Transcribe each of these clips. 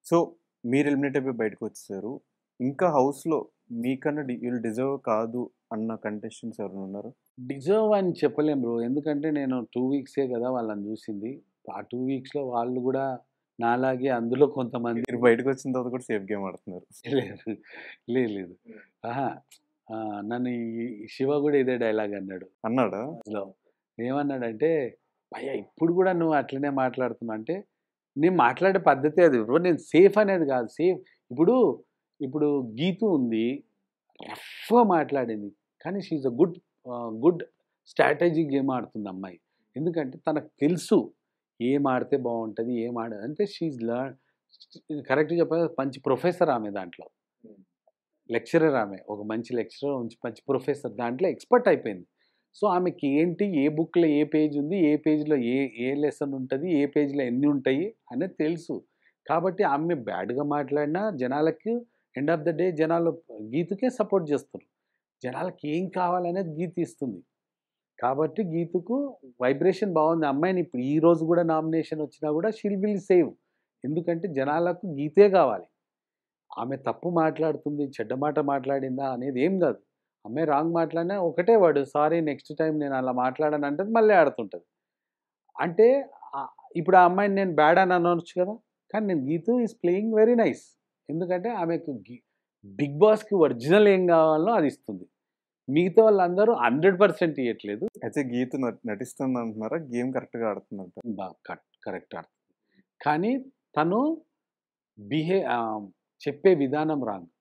so మీరు eliminate అయిపోయి బయటకు వచ్చేసారు ఇంకా హౌస్లో మీకన్నా వీళ్ళు డిజర్వ్ కాదు అన్న కంటెస్టెంట్స్ ఎవరైనా ఉన్నారు డిజర్వ్ అని చెప్పలేం బ్రో ఎందుకంటే నేను టూ వీక్సే కదా వాళ్ళని చూసింది ఆ టూ వీక్స్లో వాళ్ళు కూడా నాలాగే అందులో కొంతమంది మీరు బయటకు వచ్చిన తర్వాత కూడా సేఫ్ గేమ్ ఆడుతున్నారు లేదు లేదు లేదు ఆహా ఆ, నన్ను ఈ- ఈ శివ కూడా ఇదే డైలాగ్ అన్నాడు అన్నాడా లో ఏమన్నాడంటే భయ్యా ఇప్పుడు కూడా నువ్వు అట్లనే మాట్లాడుతున్నావు అంటే నేను మాట్లాడే పద్ధతి అది బ్రో నేను సేఫ్ అనేది కాదు సేఫ్ ఇప్పుడు ఇప్పుడు గీతు ఉంది రఫ్గా మాట్లాడింది కానీ she a good good strategy game ఆడుతుంది అమ్మాయి ఎందుకంటే తనకు తెలుసు ఏం ఆడితే బాగుంటుంది ఏం ఆడ అంటే షీఈ్ లర్న్ కరెక్ట్ చెప్పాలి మంచి ప్రొఫెసర్ ఆమె దాంట్లో లెక్చరర్ ఆమె ఒక మంచి లెక్చరర్ మంచి మంచి ప్రొఫెసర్ దాంట్లో ఎక్స్పర్ట్ అయిపోయింది సో ఆమెకి ఏంటి ఏ బుక్లో ఏ పేజ్ ఉంది ఏ పేజ్లో ఏ ఏ లెసన్ ఉంటుంది ఏ పేజ్లో ఎన్ని ఉంటాయి అనేది తెలుసు కాబట్టి ఆమె బ్యాడ్గా మాట్లాడినా జనాలకి ఎండ్ ఆఫ్ ద డే జనాలు గీతుకే సపోర్ట్ చేస్తారు జనాలకి ఏం కావాలనేది గీత ఇస్తుంది కాబట్టి గీతుకు వైబ్రేషన్ బాగుంది అమ్మాయిని ఇప్పుడు ఈ రోజు కూడా నామినేషన్ వచ్చినా కూడా షీల్ విల్ సేవ్ ఎందుకంటే జనాలకు గీతే కావాలి ఆమె తప్పు మాట్లాడుతుంది చెడ్డ మాట మాట్లాడిందా అనేది ఏం కాదు అమ్మాయి రాంగ్ మాట్లాడినా ఒకటే వాడు సారీ నెక్స్ట్ టైం నేను అలా మాట్లాడాను అంటే మళ్ళీ ఆడుతుంటుంది అంటే ఆ- ఇప్పుడు ఆ అమ్మాయిని నేను బ్యాడ్ అని అనవచ్చు కదా కానీ నేను Geethu is playing very nice ఎందుకంటే ఆమెకు బిగ్ బాస్కి ఒరిజినల్ ఏం కావాలో అది ఇస్తుంది మిగతా వాళ్ళందరూ హండ్రెడ్ పర్సెంట్ ఇవ్వట్లేదు అయితే గీత నట్- నటిస్తుంది అంటున్నారా గేమ్ కరెక్ట్గా ఆడుతుందంట బాగా కరెక్ట్ ఆడుతుంది కానీ తను బిహే ఆ, చెప్పే విధానం రాంగ్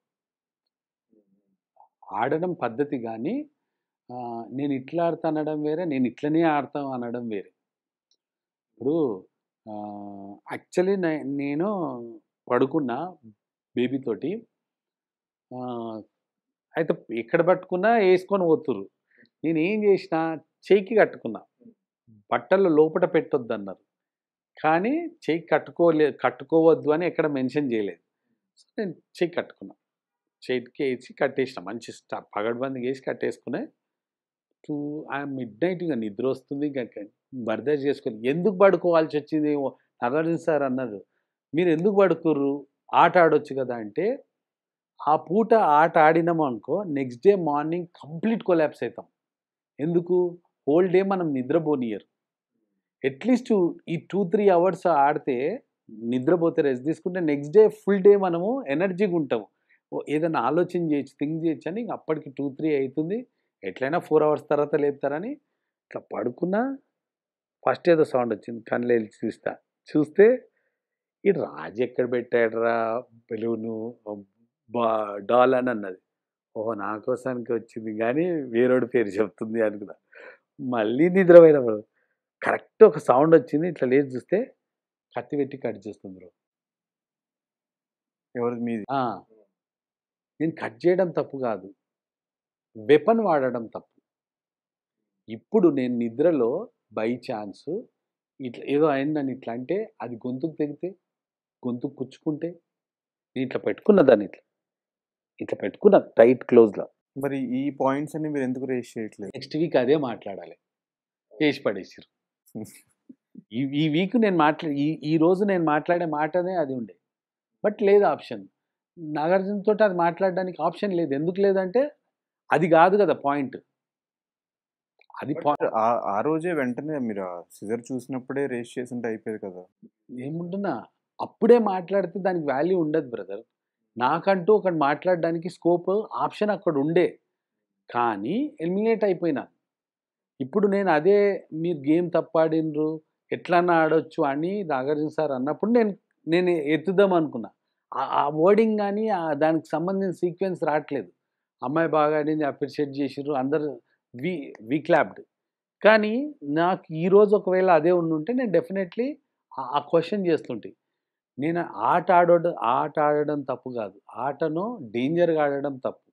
ఆడడం పద్ధతి కానీ ఆ, నేను ఇట్లా ఆడతా అనడం వేరే నేను ఇట్లనే ఆడతాం అనడం వేరే ఇప్పుడు యాక్చువల్లీ నేను పడుకున్న బేబీతోటి ఆ, అయితే ఎక్కడ పట్టుకున్నా వేసుకొని పోతుర్రు నేను ఏం చేసిన చేయికి కట్టుకున్నా బట్టలు లోపల పెట్టొద్దు అన్నారు కానీ చెయ్యి కట్టుకోలే కట్టుకోవద్దు అని ఎక్కడ మెన్షన్ చేయలేదు సో నేను చెయ్యి కట్టుకున్నా చేతికి వేసి కట్టేసిన మంచి స్టా పగడ్బందీ వేసి కట్టేసుకునే టూ ఆ మిడ్ నైట్ ఇక నిద్ర వస్తుంది ఇంకా బర్దాష్ చేసుకొని ఎందుకు పడుకోవాల్సి వచ్చింది నాగార్జున సార్ అన్నారు మీరు ఎందుకు పడుకోర్రు ఆట ఆడొచ్చు కదా అంటే ఆ పూట ఆట ఆడినాం అనుకో next day morning complete collapse అవుతాం ఎందుకు హోల్ డే మనం నిద్రపోనియరు అట్లీస్ట్ ఈ టూ త్రీ అవర్స్ ఆడితే నిద్రపోతే రెస్ట్ తీసుకుంటే నెక్స్ట్ డే ఫుల్ డే మనము ఎనర్జీగా ఉంటాము ఓ ఏదైనా ఆలోచన చేయొచ్చు థింక్ చేయొచ్చు అని ఇంక అప్పటికి టూ త్రీ అవుతుంది ఎట్లయినా ఫోర్ అవర్స్ తర్వాత లేపుతారని ఇట్లా పడుకున్నా ఫస్ట్ ఏదో సౌండ్ వచ్చింది కళ్ళు వెళ్ళి చూస్తా చూస్తే ఈ రాజు ఎక్కడ పెట్టాడురా బెలూను బా డాల్ అని అన్నది ఓహో నా కోసానికి వచ్చింది కానీ వేరేడు పేరు చెప్తుంది అనుకున్నా మళ్ళీ నిద్రపోయినప్పుడు కరెక్ట్ ఒక సౌండ్ వచ్చింది ఇట్లా లేచి చూస్తే కత్తి పెట్టి కట్ చేస్తుంది బ్రో ఎవరిది మీది ఆ, నేను కట్ చేయడం తప్పు కాదు వెపన్ వాడడం తప్పు ఇప్పుడు నేను నిద్రలో బై ఛాన్స్ ఇట్లా ఏదో అయిందని ఇట్లా అంటే అది గొంతుకు తెగితే గొంతుకు కుచ్చుకుంటే నేను ఇట్లా పెట్టుకున్న దాన్ని ఇట్లా ఇట్లా పెట్టుకున్న టైట్ క్లోజ్లో మరి ఈ పాయింట్స్ అన్ని మీరు ఎందుకు రేస్ చేయట్లేదు నెక్స్ట్ వీక్ అదే మాట్లాడాలి చేసి పడేసారు ఈ ఈ వీక్ నేను మాట్లా ఈ ఈ రోజు నేను మాట్లాడే మాటనే అది ఉండే బట్ లేదు ఆప్షన్ నాగార్జున తోటి అది మాట్లాడడానికి ఆప్షన్ లేదు ఎందుకు లేదంటే అది కాదు కదా పాయింట్ అది పాయింట్ ఆ- ఆ రోజే వెంటనే మీరు సిజర్ చూసినప్పుడే రేస్ చేసి ఉంటే అయిపోయేది కదా ఏముంటున్నా అప్పుడే మాట్లాడితే దానికి వాల్యూ ఉండదు బ్రదర్ నాకంటూ ఒకటి మాట్లాడడానికి స్కోప్ ఆప్షన్ అక్కడ ఉండే కానీ ఎలిమినేట్ అయిపోయినా ఇప్పుడు నేను అదే మీరు గేమ్ తప్పాడినరు ఎట్లన్నా ఆడొచ్చు అని నాగార్జున సార్ అన్నప్పుడు నేను నేను ఎత్తుదాం అనుకున్నా ఆ- ఆ వర్డింగ్ కానీ ఆ దానికి సంబంధించిన సీక్వెన్స్ రావట్లేదు అమ్మాయి బాగా ఆడింది అప్రిషియేట్ చేసిర్రు అందరు వి వి క్లాప్డ్ కానీ నాకు ఈరోజు ఒకవేళ అదే ఉండుంటే నేను డెఫినెట్లీ ఆ క్వశ్చన్ చేస్తుంటే నేను ఆట ఆడడం ఆట ఆడడం తప్పు కాదు ఆటను డేంజర్గా ఆడడం తప్పు